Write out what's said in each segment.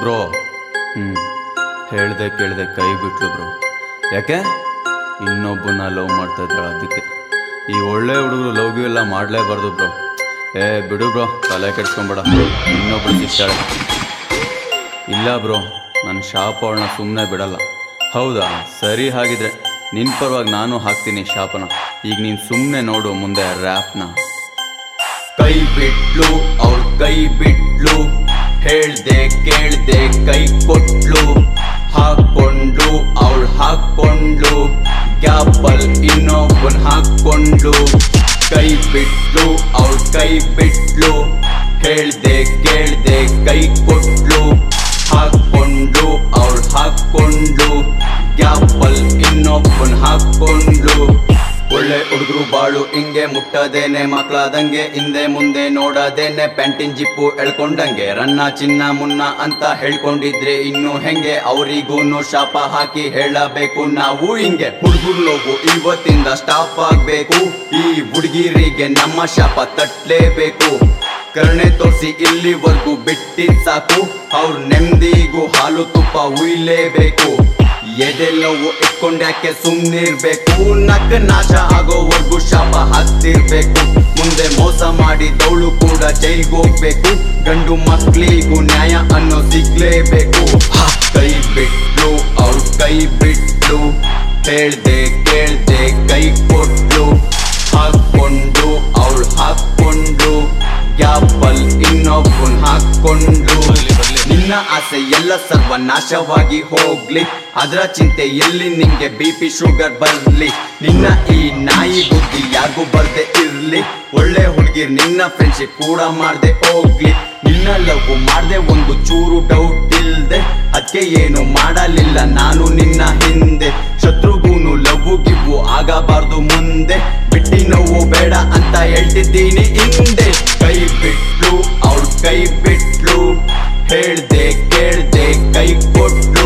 bro ಹ್ಞೂ ಹೇಳ್ದೆ ಕೇಳ್ದೆ ಕೈ ಬಿಟ್ಲು ಬ್ರೋ ಯಾಕೆ ಇನ್ನೊಬ್ಬನ ಲವ್ ಮಾಡ್ತಾ ಇದ್ದಾಳ ಅದಕ್ಕೆ ಈ ಒಳ್ಳೆ ಹುಡುಗರು ಲವ್ ಗಿವ್ ಎಲ್ಲ ಮಾಡಲೇಬಾರ್ದು ಬ್ರೋ ಏ ಬಿಡು ಬ್ರೋ ತಲೆ ಕೆಡ್ಸ್ಕೊಂಬೇಡ ಇನ್ನೊಬ್ಳು ಸಿಗ್ತಾಳೆ ಇಲ್ಲ ಬ್ರೋ ನನ್ನ ಶಾಪ್ ಅವಳನ್ನ ಸುಮ್ಮನೆ ಬಿಡಲ್ಲ ಹೌದಾ ಸರಿ ಹಾಗಿದ್ರೆ ನಿನ್ನ ಪರವಾಗಿ ನಾನು ಹಾಕ್ತೀನಿ ಶಾಪನ ಈಗ ನೀನು ಸುಮ್ಮನೆ ನೋಡು ಮುಂದೆ ರ್ಯಾಪ್ನ ಕೈ ಬಿಟ್ಲು ಅವಳು ಕೈ ಬಿಟ್ಲು ಹೇಳ್ದೆ ಕೇಳ್ದೆ ಕೈ ಕೊಟ್ಲು ಹಾಕೊಂಡು ಅವಳು ಹಾಕೊಂಡು ಗ್ಯಾಪಲ್ ಇನ್ನೊಬ್ಬನ್ ಹಾಕೊಂಡು ಕೈ ಬಿಟ್ಲು ಅವಳು ಕೈ ಬಿಟ್ಲು ಹೇಳ್ದೆ ಕೇಳ್ದೆ ಕೈ ಕೊಟ್ಲು ಹಾಕೊಂಡು ಅವಳು ಹಾಕೊಂಡು ಗ್ಯಾಪಲ್ ಇನ್ನೊಬ್ಬನ್ ಹಾಕೊಂಡು ಒಳ್ಳೆ ಹುಡುಗರು ಬಾಳು ಹಿಂಗೆ ಮುಟ್ಟದೇನೆ ಮಕ್ಳಾದಂಗೆ ಹಿಂದೆ ಮುಂದೆ ನೋಡದೇನೆ ಪ್ಯಾಂಟಿನ್ ಜಿಪ್ಪು ಎಳ್ಕೊಂಡಂಗೆ ರನ್ನ ಚಿನ್ನ ಮುನ್ನ ಅಂತ ಹೇಳ್ಕೊಂಡಿದ್ರೆ ಇನ್ನು ಹೆಂಗೆ ಅವರಿಗೂನು ಶಾಪ ಹಾಕಿ ಹೇಳಬೇಕು ನಾವು ಹಿಂಗೆ ಹುಡುಗರು ನೋವು ಇವತ್ತಿಂದ ಸ್ಟಾಪ್ ಆಗ್ಬೇಕು ಈ ಹುಡುಗಿರಿಗೆ ನಮ್ಮ ಶಾಪ ತಟ್ಲೇಬೇಕು ಕರುಣೆ ತೋರಿಸಿ ಇಲ್ಲಿವರೆಗೂ ಬಿಟ್ಟಿದ್ ಸಾಕು ಅವ್ರ ನೆಮ್ಮದಿಗೂ ಹಾಲು ತುಪ್ಪ ಉಯ್ಲೇಬೇಕು ಎದೆ ನೋವು ಇಟ್ಕೊಂಡ್ಯಾಕೆ ಸುಮ್ನಿರ್ಬೇಕು ನಕ್ಕ ನಾಶ ಆಗೋವರೆಗೂ ಶಾಪ ಹಾಕ್ತಿರ್ಬೇಕು ಮುಂದೆ ಮೋಸ ಮಾಡಿ ದೌಳು ಕೂಡ ಜೈಲ್ಗೆ ಹೋಗ್ಬೇಕು ಗಂಡು ಮಕ್ಳಿಗೂ ನ್ಯಾಯ ಅನ್ನೋ ಸಿಗ್ಲೇಬೇಕು ಹಾ, ಕೈ ಬಿಟ್ಲು ಅವ್ಳು ಕೈ ಬಿಟ್ಲು ಹೇಳ್ದೆ ಕೇಳ್ದೆ ಕೈ ಕೊಟ್ಲು ಹಾಕೊಂಡು ಅವಳು ಹಾಕೊಂಡು ಗ್ಯಾಪಲ್ ಇನ್ನೊಬ್ಬನ್ ಹಾಕೊಂಡು ನಿನ್ನ ಆಸೆ ಎಲ್ಲ ಸರ್ವನಾಶವಾಗಿ ಹೋಗ್ಲಿ ಅದರ ಚಿಂತೆ ಎಲ್ಲಿ ನಿಂಗೆ ಬಿ ಪಿ ಶುಗರ್ ಬರ್ಲಿ ನಿನ್ನ ಈ ನಾಯಿ ಬುದ್ಧಿ ಯಾರಿಗೂ ಬರ್ದೆ ಇರ್ಲಿ ಒಳ್ಳೆ ಹುಡುಗಿರ್ ನಿನ್ನ ಫ್ರೆಂಡ್ಶಿಪ್ ಕೂಡ ಮಾಡ್ದೆ ಹೋಗ್ಲಿ ನಿನ್ನ ಲವ್ ಮಾಡ್ದೆ ಒಂದು ಚೂರು ಡೌಟ್ ಇಲ್ದೆ ಅದಕ್ಕೆ ಏನು ಮಾಡಲಿಲ್ಲ ನಾನು ನಿನ್ನ ಹಿಂದೆ ಶತ್ರುಗೂನು ಲವ್ ಗಿವ್ವು ಆಗಬಾರ್ದು ಮುಂದೆ ಬಿಟ್ಟಿ ನೋವು ಬೇಡ ಅಂತ ಹೇಳ್ತಿದ್ದೀನಿ ಹಿಂದೆ ಕೈ ಬಿಟ್ಲು ಅವಳು ಕೈ ಬಿಟ್ಲು ಹೇಳ್ದೆ ಕೇಳ್ದೆ ಕೈ ಕೊಟ್ಲು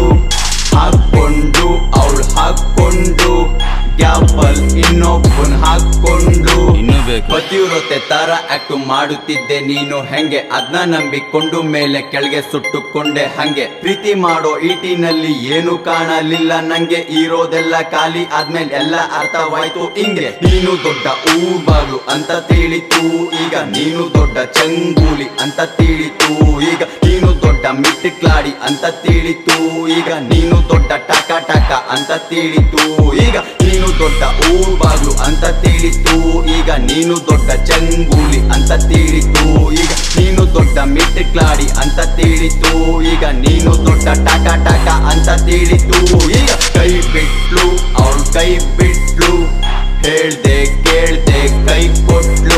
ಹಾಕೊಂಡು ಅವಳು ಹಾಕೊಂಡು ಗ್ಯಾಪಲ್ ಇನ್ನೊಬ್ಬನ್ ಹಾಕೊಂಡು ಇನ್ನೂ ಬೇಕು ಪತಿವ್ರತೆ ತರ ಆಕ್ಟ್ ಮಾಡುತ್ತಿದ್ದೆ ನೀನು ಹೆಂಗೆ ಅದ್ನ ನಂಬಿಕೊಂಡು ಮೇಲೆ ಕೆಳಗೆ ಸುಟ್ಟುಕೊಂಡೆ ಹಂಗೆ ಪ್ರೀತಿ ಮಾಡೋ ಈಟಿನಲ್ಲಿ ಏನು ಕಾಣಲಿಲ್ಲ ನಂಗೆ ಇರೋದೆಲ್ಲ ಖಾಲಿ ಆದ್ಮೇಲೆ ಎಲ್ಲ ಅರ್ಥವಾಯ್ತು ಹಿಂಗೆ ನೀನು ದೊಡ್ಡ ಊರ್ಬಾಗ್ಲು ಅಂತ ತಿಳಿತು ಈಗ ನೀನು ದೊಡ್ಡ ಚಂಗೂಲಿ ಅಂತ ತಿಳಿತು ಈಗ ನೀನು ದೊಡ್ಡ ಮಿಟ್ಟಿಕ್ಲಾಡಿ ಅಂತ ತಿಳಿತು ಈಗ ನೀನು ದೊಡ್ಡ ಟಕ ಟಕ ಅಂತ ತಿಳಿತು ಈಗ ನೀನು ದೊಡ್ಡ ಊರ್ಬಾಗ್ಲು ಅಂತ ತಿಳಿತು ಈಗ ನೀನು ದೊಡ್ಡ ಚಂಗೂಲಿ ಅಂತ ತಿಳಿತು ಈಗ ನೀನು ದೊಡ್ಡ ಮಿಟ್ಟಿಕ್ಲಾಡಿ ಅಂತ ತಿಳಿತು ಈಗ ನೀನು ದೊಡ್ಡ ಟಕ ಟಕ ಅಂತ ತಿಳಿತು ಈಗ ಕೈ ಬಿಟ್ಲು ಅವಳು ಕೈ ಬಿಟ್ಲು ಹೇಳ್ದೆ ಕೇಳ್ದೆ ಕೈ ಕೊಟ್ಲು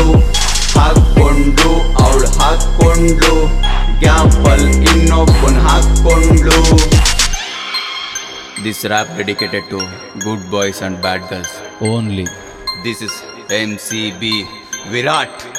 ಹಾಕೊಂಡು ಅವಳು ಹಾಕೊಂಡು ಗ್ಯಾಪಲ್ ಇನ್ನೊಬ್ಬನ್ ಹಾಕೊಂಡು this rap dedicated to good boys and bad girls only this is M C B Virat